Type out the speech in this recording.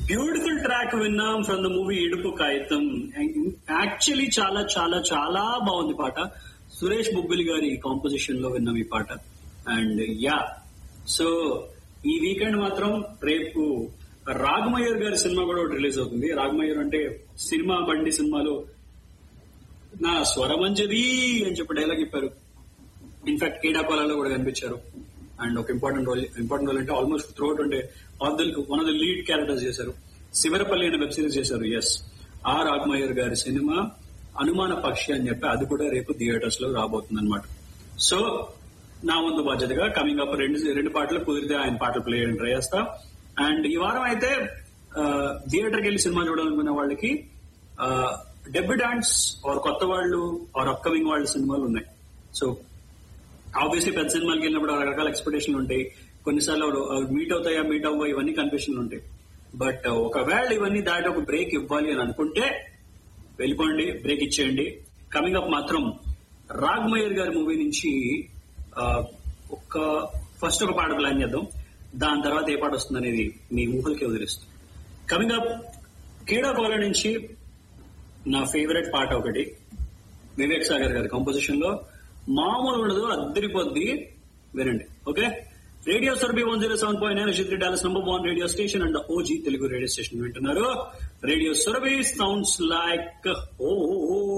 beautiful track విన్నాం from the movie Idupu Kagitham actually చాలా చాలా చాలా బాగుంది పాట సురేష్ బొబ్బిలి గారి కాంపోజిషన్ లో విన్నాం ఈ పాట అండ్ యా సో ఈ వీకెండ్ మాత్రం రేపు రాగమయ్యర్ గారి సినిమా కూడా ఒకటి రిలీజ్ అవుతుంది రాగమయ్యర్ అంటే సినిమా బండి సినిమాలో నా స్వరమంజది అని చెప్పి డైలాగ్ చెప్పారు ఇన్ఫాక్ట్ క్రీడాకోలాలో కూడా కనిపించారు అండ్ ఒక ఇంపార్టెంట్ రోల్ ఇంపార్టెంట్ రోల్ అంటే ఆల్మోస్ట్ త్రూఅవుట్ అంటే of the one of the lead characters చేశారు శివరపల్లి అనే వెబ్ సిరీస్ చేశారు ఎస్ ఆ రాఘమయ్యర్ గారి సినిమా అనుమాన పక్షి అని చెప్పి అది కూడా రేపు థియేటర్స్ లో రాబోతుంది అనమాట సో నా ముందు బాధ్యతగా కమింగ్ అప్ రెండు రెండు పాటలు కుదిరితే ఆయన పాటలు ప్లే చేయడం ట్రై చేస్తా అండ్ ఈ వారం అయితే థియేటర్కి వెళ్ళి సినిమా చూడాలనుకునే వాళ్ళకి డెబ్యూటాంట్స్ ఆర్ కొత్త వాళ్ళు ఆర్ అప్కమింగ్ వాళ్ళ సినిమాలు ఉన్నాయి సో ఆబ్వియస్లీ పెద్ద సినిమాలకి వెళ్ళినప్పుడు రకరకాల ఎక్స్పెక్టేషన్లు ఉంటాయి కొన్నిసార్లు మీట్ అవుతాయా మీట్ అవ్వ ఇవన్నీ కన్ఫ్యూషన్లు ఉంటాయి బట్ ఒకవేళ ఇవన్నీ దాటి ఒక బ్రేక్ ఇవ్వాలి అని అనుకుంటే వెళ్ళిపోండి బ్రేక్ ఇచ్చేయండి కమింగ్ అప్ మాత్రం రాగ్మయ్యర్ గారి మూవీ నుంచి ఆ, ఒక ఫస్ట్ ఒక పాట ప్లాన్ చేద్దాం దాని తర్వాత ఏ పాట వస్తుంది అనేది మీ ఊహలకే వదిలిస్తుంది కమింగ్ అప్ క్రీడాకోల నుంచి నా ఫేవరెట్ పాట ఒకటి వివేక్ సాగర్ గారి కంపోజిషన్ లో మామూలు ఉండదు అద్దరిపోద్ది వినండి ఓకే రేడియో సర్బీ one zero seven point nine three Dallas number one radio station and OG Telugu radio station వింటున్నారు రేడియో సర్వీ సౌండ్స్ లైక్ ఓ